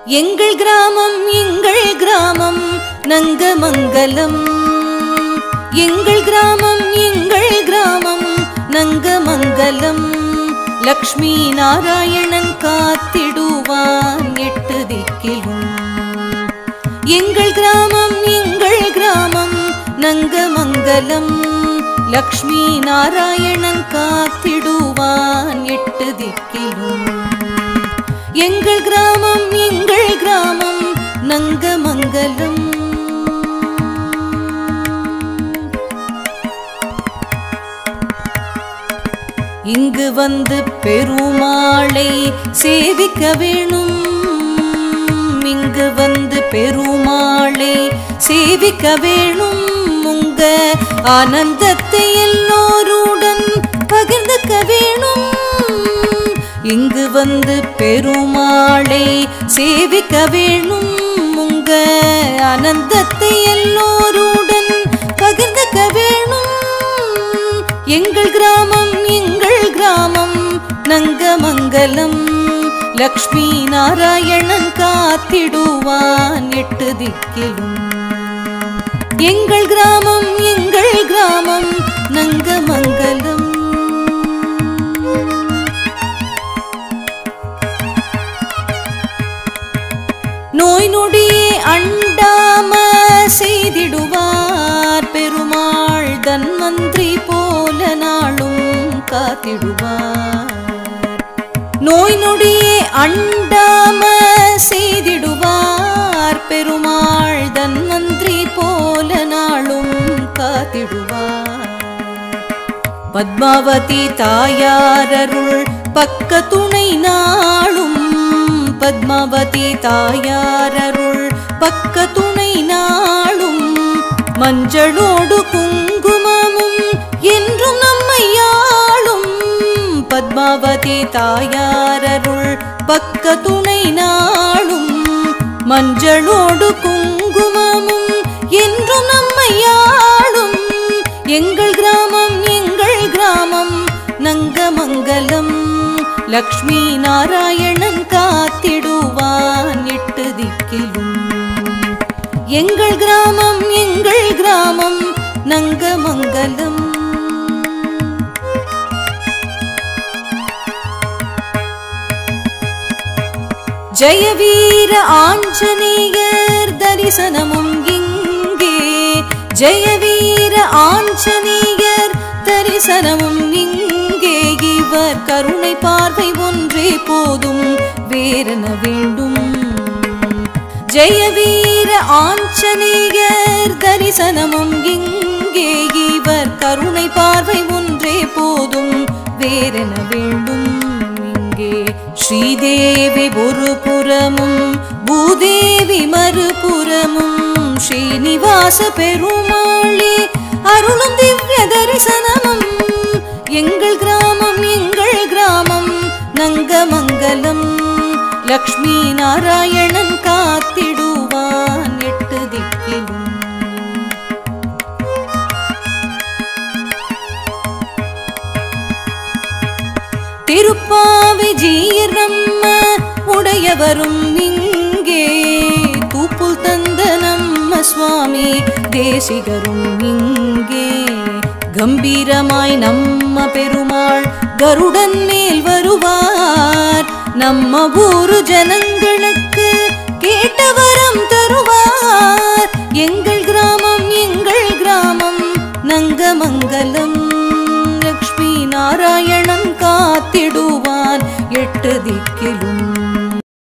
எங்கள் கிராமம் எங்கள் கிராமம் நங்கமங்கலம் எங்கள் கிராமம் எங்கள் கிராமம் நங்கமங்கலம் லக்ஷ்மி நாராயணன் காத்திடுவான் எட்டு திக்கிலும் எங்கள் கிராமம் எங்கள் கிராமம் நங்கமங்கலம் லக்ஷ்மி நாராயணன் காத்திடுவான் எட்டு திக்கிலும் எங்கள் கிராமம் எங்கள் கிராமம் நங்கமங்கலம் இங்கு வந்து பெருமாளை சேவிக்க வேணும் இங்கு வந்து பெருமாளை சேவிக்க வேணும் உங்க ஆனந்தத்தை எல்லோருடன் பகிர்ந்துக்க வேணும் இங்கு வந்து பெருமாளை சேவிக்க வேணும் உங்க ஆனந்தத்தை எல்லோருடன் பகிர்ந்துக்க வேணும் எங்கள் கிராமம் எங்கள் கிராமம் நங்கமங்கலம் லக்ஷ்மி நாராயணன் காத்திடுவான் எட்டு திக்கிலும் எங்கள் கிராமம் எங்கள் கிராமம் நங்கமங்கலம் நோய் நொடியே அண்டாம செய்திடுவார் பெருமாள் தன்வந்திரி போல நாளும் காத்திடுவார் நோய் நொடியே அண்டாம செய்திடுவார் பெருமாள் தன்வந்திரி போல நாளும் காத்திடுவார் பத்மாவதி தாயாரருள் பக்க துணை நாளும் பத்மாவதி தாயாரருள் பக்க துணை நாளும் மஞ்சளோடு குங்குமமும் என்றும் நம்மையாளும் பத்மாவதி தாயாரருள் பக்க துணை நாளும் மஞ்சளோடு குங்குமமும் என்றும் நம்மையாளும் எங்கள் கிராமம் எங்கள் கிராமம் நங்கமங்கலம் லக்ஷ்மி நாராயணன் காத்திடுவான் எட்டு திக்கிலும் எங்கள் கிராமம் எங்கள் கிராமம் நங்கமங்கலம் ஜெயவீர ஆஞ்சநேயர் தரிசனமும் இங்கே ஜெயவீர ஆஞ்சநேயர் தரிசனமும் இங்கே இவர் கருணை பார்வை ஒன்றே போதும் வேறென வேண்டும் ஜெயவீர ஆஞ்சநேயர் தரிசனமும் இங்கே இவர் கருணை பார்வை ஒன்றே போதும் வேறென வேண்டும் இங்கே ஸ்ரீதேவி ஒரு புறமும் பூதேவி மறுபுறமும் ஸ்ரீனிவாச பெருமாளே அருளும் திவ்ய தரிசனமும் எங்கள் கிராமம் எங்கள் கிராமம் நங்கமங்கலம் லக்ஷ்மி நாராயணன் காத்திடுவான் எட்டு திக்கிலும் திருப்பாவை ஜீரம்ம உடையவரும் இங்கே தூப்புல் தந்த நம்ம சுவாமி தேசிகரும் இங்கே கம்பீரமாய் நம்ம பெருமாள் கருடன் மேல் வருவார் நம்ம ஊரு ஜனங்களுக்கு கேட்ட வரம் தருவார் எங்கள் கிராமம் எங்கள் கிராமம் நங்கமங்கலம்